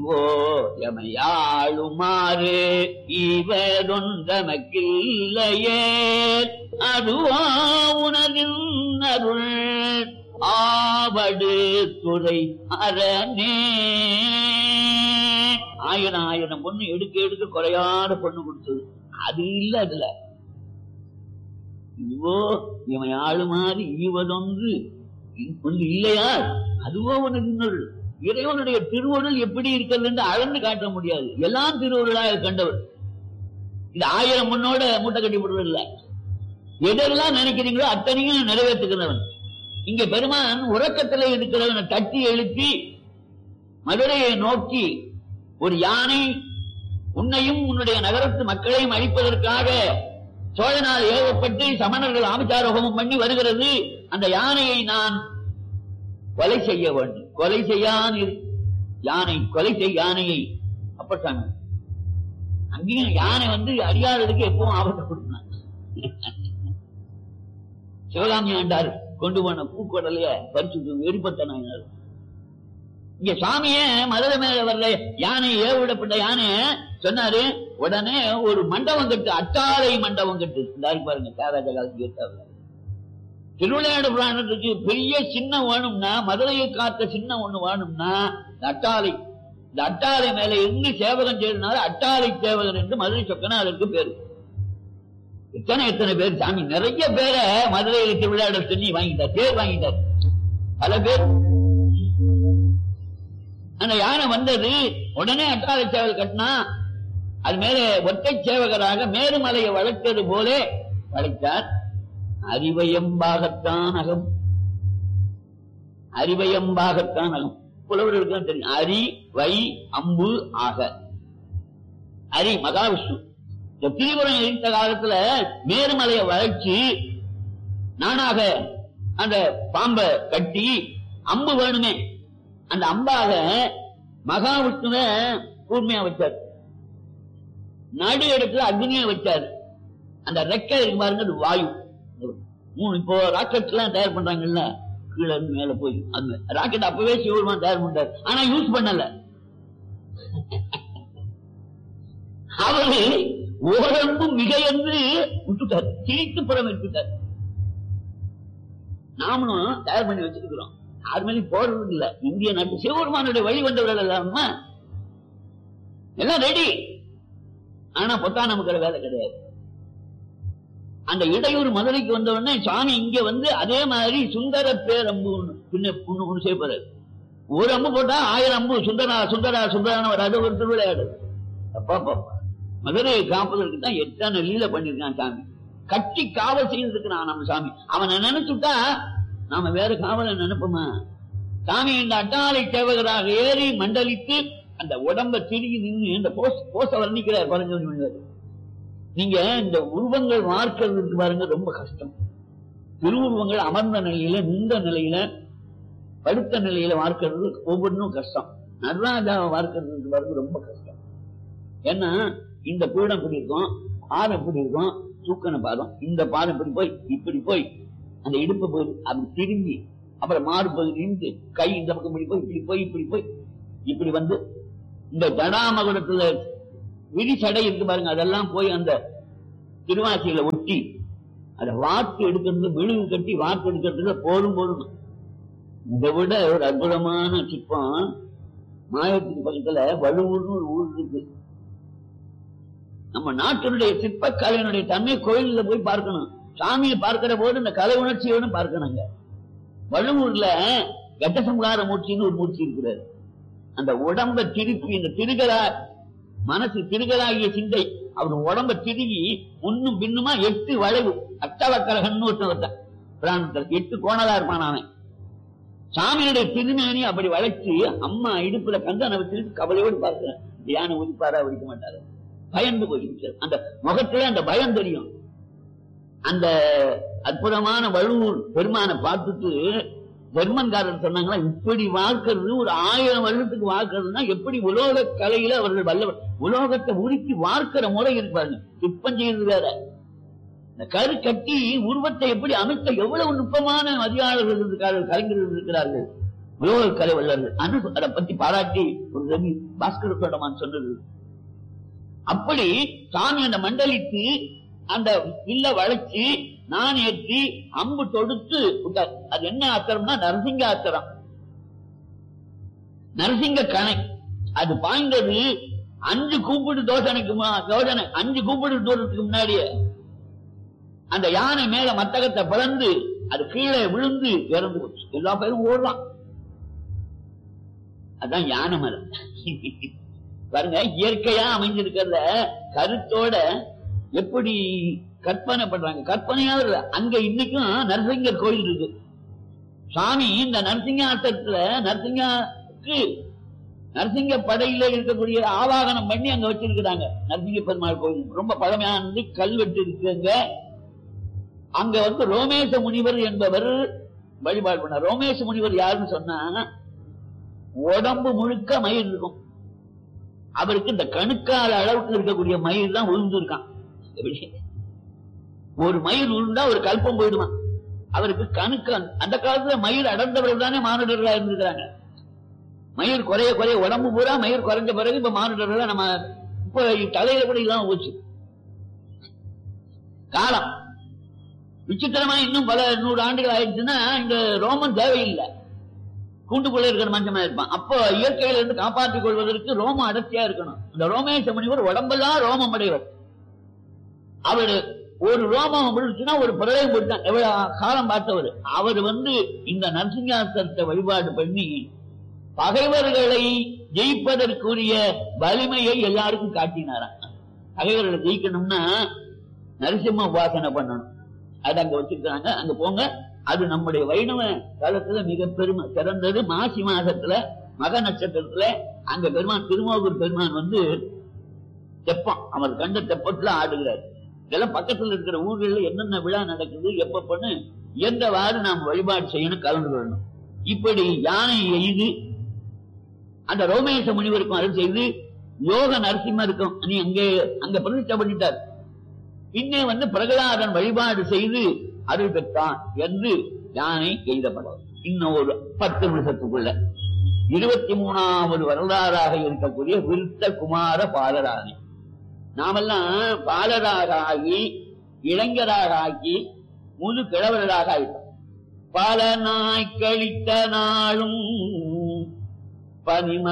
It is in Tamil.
இதுவோ எமையாளுமாறு இவரொன்றமக்கில்லையே அதுவோ உனதின் அருள் ஆவடு துறை அரணே ஆயிரம் ஆயிரம் பொண்ணு எடுக்க எடுக்க குறையாத பொண்ணு கொடுத்தது அது இல்ல அதுல இதுவோ இவன் ஆளுமாறி ஈவதொன்று ஒன்று இல்லையா அதுவோ உனக்கு இன்னொரு இறைவனுடைய திருவருள் எப்படி இருக்கிறது என்று அளந்து காட்ட முடியாது எல்லாம் திருவருளாக கண்டவர் இந்த ஆயிரம் முன்னோட மூட்டை கட்டி விடுவதில்லை எதெல்லாம் நினைக்கிறீங்களோ அத்தனையும் நிறைவேற்றுகிறவன் இங்க பெருமான் உறக்கத்தில் இருக்கிறவனை தட்டி எழுப்பி மதுரையை நோக்கி ஒரு யானை உன்னையும் உன்னுடைய நகரத்து மக்களையும் அழிப்பதற்காக சோழனால் ஏவப்பட்டு சமணர்கள் ஆபிச்சாரோகமும் பண்ணி வருகிறது அந்த யானையை நான் கொலை செய்ய வேண்டும் கொலை செய்யான் இரு. யானை கொலை செய் யானையை அப்பட்டாங்க அங்கேயும் யானை வந்து அறியாததுக்கு எப்பவும் ஆபத்தை கொடுத்தான் சிவகாமி ஆண்டார் கொண்டு போன பூக்கடலைய பறிச்சு வெடிப்பட்ட நாயினார் இங்க சாமியே மதுரை மேல வரல யானை ஏவிடப்பட்ட யானை சொன்னாரு உடனே ஒரு மண்டபம் கட்டு அட்டாளை மண்டபம் கட்டு இந்த பாருங்க தேராஜ காலத்துக்கு ஏற்றாரு திருவிளையாடு புராணத்துக்கு பெரிய சின்னம் வேணும்னா மதுரையை காத்த சின்னம் ஒண்ணு வேணும்னா இந்த அட்டாளை இந்த அட்டாளை மேல இருந்து சேவகம் செய்தனால அட்டாளை சேவகன் என்று மதுரை சொக்கனா அதற்கு பேரு எத்தனை எத்தனை பேர் சாமி நிறைய பேரை மதுரையில திருவிளையாட சொல்லி வாங்கிட்டார் பேர் வாங்கிட்டார் பல பேர் அந்த யானை வந்தது உடனே அட்டாளை சேவல் கட்டினா அது மேலே ஒற்றை சேவகராக மேருமலையை வளர்த்தது போலே வளைத்தார் அறிவயம்பாகத்தான் அகம் அறிவயம்பாகத்தான் அகம் புலவர்களுக்கு தான் தெரியும் அரி வை அம்பு ஆக அரி மகாவிஷ்ணு இந்த திரிபுரம் இருந்த காலத்துல மேருமலையை வளைச்சு நானாக அந்த பாம்பை கட்டி அம்பு வேணுமே அந்த அம்பாக மகாவிஷ்ணுவ கூர்மையா வச்சார் நடு இடத்துல அக்னியை வச்சார் அந்த ரெக்கை இருக்கு பாருங்க அது வாயு மூணு இப்போ ராக்கெட் எல்லாம் தயார் பண்றாங்கல்ல கீழே இருந்து மேல போய் அந்த ராக்கெட் அப்பவே சிவபெருமான் தயார் பண்றாரு ஆனா யூஸ் பண்ணல அவரு ஓரம்பு மிக என்று விட்டுட்டார் திணித்து புறம் விட்டுட்டார் நாமளும் தயார் பண்ணி வச்சிருக்கிறோம் யார் மேலேயும் போடுறது இல்ல இந்திய நாட்டு சிவபெருமானுடைய வழி வந்தவர்கள் இல்லாம எல்லாம் ரெடி ஆனா பொத்தா நமக்கு வேலை கிடையாது அந்த இடையூர் மதுரைக்கு வந்த உடனே சாமி இங்க வந்து அதே மாதிரி சுந்தர பேரம்பு ஒண்ணு பின்ன ஒண்ணு ஒண்ணு செய்யப்படுறாரு ஒரு அம்பு போட்டா ஆயிரம் அம்பு சுந்தரா சுந்தரா சுந்தரான வராது ஒரு திருவிளையாடு அப்பா பாப்பா மதுரையை காப்பதற்கு தான் எத்தனை லீல பண்ணிருக்கான் சாமி கட்டி காவல் செய்திருக்கிறான் நம்ம சாமி அவனை நினைச்சுட்டா நாம வேற காவலை நினைப்போமா சாமி இந்த அட்டாளை சேவகராக ஏறி மண்டலித்து அந்த உடம்ப திருகி நின்று இந்த போஸ் போச வர்ணிக்கிறார் பாருங்க நீங்க இந்த உருவங்கள் வார்க்கிறதுக்கு பாருங்க ரொம்ப கஷ்டம் திருவுருவங்கள் அமர்ந்த நிலையில நின்ற நிலையில படுத்த நிலையில வார்க்கிறது ஒவ்வொன்றும் கஷ்டம் நடராஜாவை வார்க்கிறதுக்கு பாருங்க ரொம்ப கஷ்டம் ஏன்னா இந்த பீடம் இப்படி இருக்கும் பாதம் இப்படி இருக்கும் தூக்கன பாதம் இந்த பாதம் இப்படி போய் இப்படி போய் அந்த இடுப்பு போய் அப்படி திரும்பி அப்புறம் மாறு போய் நின்று கை இந்த பக்கம் இப்படி போய் இப்படி போய் இப்படி போய் இப்படி வந்து இந்த ஜடாமகுடத்துல விழி சடை இருக்கு பாருங்க அதெல்லாம் போய் அந்த திருவாசியில ஒட்டி அதை வாக்கு எடுக்கிறது விழுவு கட்டி வாக்கு எடுக்கிறதுல போதும் போதும் இதை விட ஒரு அற்புதமான சிற்பம் மாயத்துக்கு பக்கத்துல வலுவூர்னு ஒரு ஊர் இருக்கு நம்ம நாட்டினுடைய சிற்பக்கலையினுடைய தன்மை கோயில்ல போய் பார்க்கணும் சாமியை பார்க்கிற போது இந்த கலை உணர்ச்சியோட பார்க்கணுங்க வள்ளுவூர்ல கட்டசம்கார மூர்த்தின்னு ஒரு மூர்த்தி இருக்கிறார் அந்த உடம்ப திருப்பி இந்த திருகலா மனசு திருகலாகிய சிந்தை அவர் உடம்ப திருகி முன்னும் பின்னுமா எட்டு வளைவு அட்டவக்கரகன் ஒருத்தன் ஒருத்தன் பிராணத்தில் எட்டு கோணலா இருப்பான் அவன் சாமியுடைய திருமேனி அப்படி வளைச்சு அம்மா இடுப்புல கந்தனை வச்சிருக்கு கவலையோடு பார்க்கிறேன் யானை ஒதுப்பாரா ஒழிக்க மாட்டாரு பயந்து போயிருக்காரு அந்த முகத்துல அந்த பயம் தெரியும் அந்த அற்புதமான வழுவூர் பெருமானை பார்த்துட்டு ஜெர்மன்காரர் சொன்னாங்களா இப்படி வாழ்க்கிறது ஒரு ஆயிரம் வருடத்துக்கு வாழ்க்கிறதுனா எப்படி உலோக கலையில அவர்கள் வல்லவர் உலோகத்தை உருக்கி வார்க்கிற முறை இருப்பாங்க சிற்பம் செய்யறது வேற இந்த கரு கட்டி உருவத்தை எப்படி அமைத்த எவ்வளவு நுட்பமான மதியாளர்கள் இருக்கிறார்கள் கலைஞர்கள் இருக்கிறார்கள் உலோக கலை வல்லர்கள் அனு அதை பத்தி பாராட்டி ஒரு ரவி பாஸ்கர சோழமான் சொன்னது அப்படி சாமி அந்த மண்டலித்து அந்த இல்ல வளைச்சு நான் ஏற்றி அம்பு தொடுத்து விட்டார் அது என்ன ஆத்திரம்னா நரசிங்க ஆத்திரம் நரசிங்க கணை அது பாய்ந்தது அஞ்சு கூப்பிடு தோசனைக்கு மு- தோசனை அஞ்சு கூப்பிடு தூரத்துக்கு முன்னாடியே அந்த யானை மேல மத்தகத்தை பிளந்து அது கீழே விழுந்து இறந்து போச்சு எல்லா பேரும் ஓடுறான் அதான் யானை மரம் பாருங்க இயற்கையா அமைஞ்சிருக்கிறத கருத்தோட எப்படி கற்பனை பண்றாங்க கற்பனையா இல்ல அங்க இன்னைக்கும் நரசிங்கர் கோயில் இருக்கு சாமி இந்த நரசிங்க ஆட்டத்துல நரசிங்கக்கு நரசிங்க படையில இருக்கக்கூடிய ஆவாகனம் பண்ணி அங்க வச்சிருக்கிறாங்க நரசிங்க பெருமாள் கோயில் ரொம்ப பழமையானது கல்வெட்டு இருக்குங்க அங்க வந்து ரோமேச முனிவர் என்பவர் வழிபாடு பண்ணார் ரோமேச முனிவர் யாருன்னு சொன்னா உடம்பு முழுக்க மயிர் இருக்கும் அவருக்கு இந்த கணுக்கால அளவுக்கு இருக்கக்கூடிய மயிர் தான் விழுந்திருக்கான் எப்படி? ஒரு மயிர் விழுந்தா ஒரு கல்பம் போயிடுமா அவருக்கு கணுக்க அந்த காலத்துல மயிர் அடர்ந்தவர்கள் தானே மானுடர்களா இருந்திருக்கிறாங்க மயிர் குறைய குறைய உடம்பு பூரா மயிர் குறைஞ்ச பிறகு இப்ப மானுடர்களா நம்ம இப்ப தலையில கூட இல்லாம போச்சு காலம் விசித்திரமா இன்னும் பல நூறு ஆண்டுகள் ஆயிடுச்சுன்னா இந்த ரோமன் தேவையில்லை கூண்டுக்குள்ள இருக்கிற மஞ்சமா இருப்பான் அப்போ இயற்கையில இருந்து காப்பாற்றிக் கொள்வதற்கு ரோமம் அடர்த்தியா இருக்கணும் இந்த ரோமேச முனிவர் உடம்பெல்லாம் ரோமம் அடைவர் அவரு ஒரு ரோமம் விழுச்சுன்னா ஒரு பிரளயம் போட்டான் எவ்வளவு காலம் பார்த்தவர் அவர் வந்து இந்த நரசிங்காசனத்தை வழிபாடு பண்ணி பகைவர்களை ஜெயிப்பதற்குரிய வலிமையை எல்லாருக்கும் காட்டினாராம் பகைவர்களை ஜெயிக்கணும்னா நரசிம்ம உபாசனை பண்ணணும் அது அங்க வச்சிருக்காங்க அங்க போங்க அது நம்முடைய வைணவ காலத்துல மிக பெருமை சிறந்தது மாசி மாசத்துல மக நட்சத்திரத்துல அங்க பெருமான் திருமோகூர் பெருமான் வந்து தெப்பம் அவர் கண்ட தெப்பத்துல ஆடுகிறார் இதெல்லாம் பக்கத்துல இருக்கிற ஊர்கள்ல என்னென்ன விழா நடக்குது எப்ப பண்ணு எந்தவாறு நாம் வழிபாடு செய்யணும் கலந்து கொள்ளணும் இப்படி யானை எய்து அந்த ரோமேச முனிவருக்கும் அருள் செய்து யோக நரசிம்மருக்கும் நீ அங்கே அங்க பிரதிஷ்டை பண்ணிட்டார் பின்னே வந்து பிரகலாதன் வழிபாடு செய்து அருள் பெற்றான் என்று யானை எய்தப்படும் இன்னும் ஒரு பத்து நிமிஷத்துக்குள்ள இருபத்தி மூணாவது வரலாறாக இருக்கக்கூடிய விருத்த குமார பாலராணி நாமெல்லாம் பாலராக ஆகி இளைஞராக ஆகி முழு கிழவர்களாக ஆயிட்டோம் பல நாய் கழித்த நாளும் பனிம